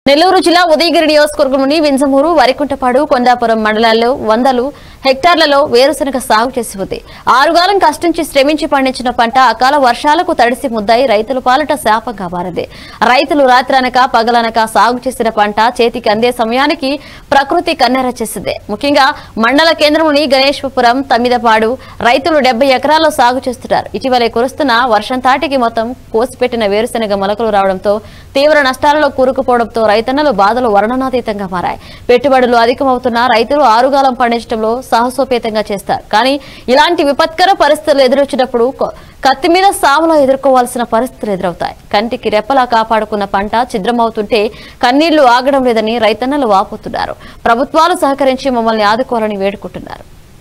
నెల్లూరు జిల్లా ఉదయగిరి నియోజకవర్గంలోని వింజమూరు వరికుంటపాడు కొండాపురం మండలాల్లో వందలు హెక్టార్లలో వేరుశనగ సాగు చేసి ఉంది ఆరుగాలం కష్టించి శ్రమించి పండించిన పంట అకాల వర్షాలకు తడిసి ముద్దాయి రైతుల పాలట శాపంగా మారింది రైతులు రాత్రనక పగలనక సాగు చేసిన పంట చేతికి అందే సమయానికి ప్రకృతి కన్నెర చేసింది ముఖ్యంగా మండల కేంద్రంలోని గణేశ్వపురం తమ్మిదపాడు రైతులు డెబ్బై ఎకరాల్లో సాగు చేస్తున్నారు ఇటీవలే కురుస్తున్న వర్షం తాటికి మొత్తం కోసిపెట్టిన వేరుశనగ మొలకలు రావడంతో తీవ్ర నష్టాలలో కూరుకుపోవడంతో రైతన్నలు బాధలు వర్ణనాతీతంగా మారాయి పెట్టుబడులు అధికమవుతున్న రైతులు ఆరుగాలం పండించడంలో సాహసోపేతంగా చేస్తారు కానీ ఇలాంటి విపత్కర పరిస్థితులు ఎదురొచ్చినప్పుడు కొ- కత్తి మీద సాములో ఎదుర్కోవాల్సిన పరిస్థితులు ఎదురవుతాయి కంటికి రెప్పలా కాపాడుకున్న పంట ఛిద్రమవుతుంటే కన్నీళ్లు ఆగడం లేదని రైతన్నలు వాపోతున్నారు ప్రభుత్వాలు సహకరించి మమ్మల్ని ఆదుకోవాలని వేడుకుంటున్నారు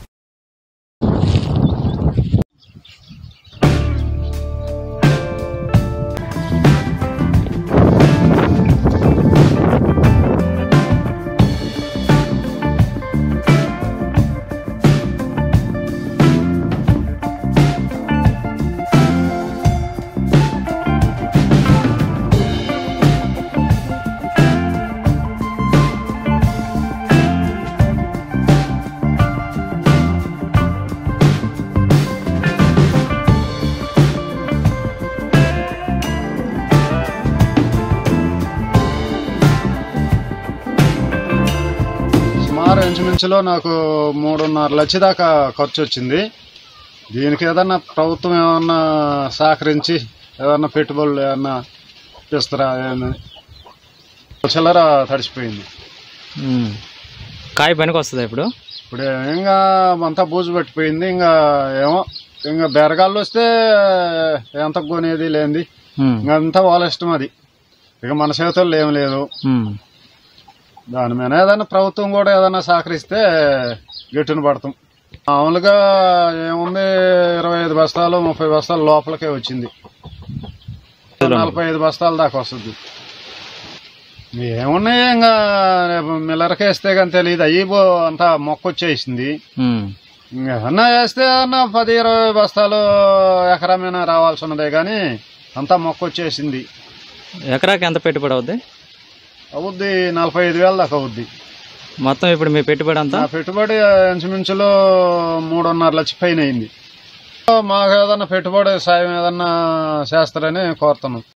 సుమారు ఇంచుమించులో నాకు మూడున్నర లక్ష దాకా ఖర్చు వచ్చింది దీనికి ఏదన్నా ప్రభుత్వం ఏమన్నా సహకరించి ఏదన్నా పెట్టుబడులు ఏమన్నా ఇస్తారా ఏమని చిల్లర తడిసిపోయింది ఉమ్. కాయ పనికి వస్తుందా ఇప్పుడు ఇప్పుడు ఇంకా అంతా బూజు పట్టిపోయింది ఇంకా ఏమో ఇంకా బెరగాళ్ళు వస్తే ఎంత కొనేది లేనిది ఉమ్. ఇంకా అంతా వాళ్ళ ఇష్టం అది ఇక మన చేతుల్లో ఏం లేదు ఉమ్. దాని మీద ఏదైనా ప్రభుత్వం కూడా ఏదైనా సహకరిస్తే గిట్టును పడతాం మామూలుగా ఏముంది ఇరవై ఐదు బస్తాలు ముప్పై బస్తాలు లోపలికే వచ్చింది నలభై ఐదు బస్తాల దాకా వస్తుంది ఏమున్నాయి ఇంకా రేపు మిల్లర్కి వేస్తే కానీ తెలియదు అయ్యి బో- అంతా మొక్క వచ్చేసింది ఉమ్. ఏమన్నా వేస్తే అన్న పది ఇరవై బస్తాలు ఎకరమైనా రావాల్సి ఉన్నదే కానీ అంతా మొక్క వచ్చేసింది ఎకరాకి ఎంత పెట్టుబడి అవుద్ది అవుద్ది నలభై ఐదు వేల దాకా అవుద్ది మొత్తం ఇప్పుడు మీ పెట్టుబడి అంతా నా పెట్టుబడి ఇంచుమించులో మూడున్నర లక్ష పైన అయింది మాకు ఏదన్నా పెట్టుబడి సాయం ఏదన్నా చేస్తారని కోరుతున్నాం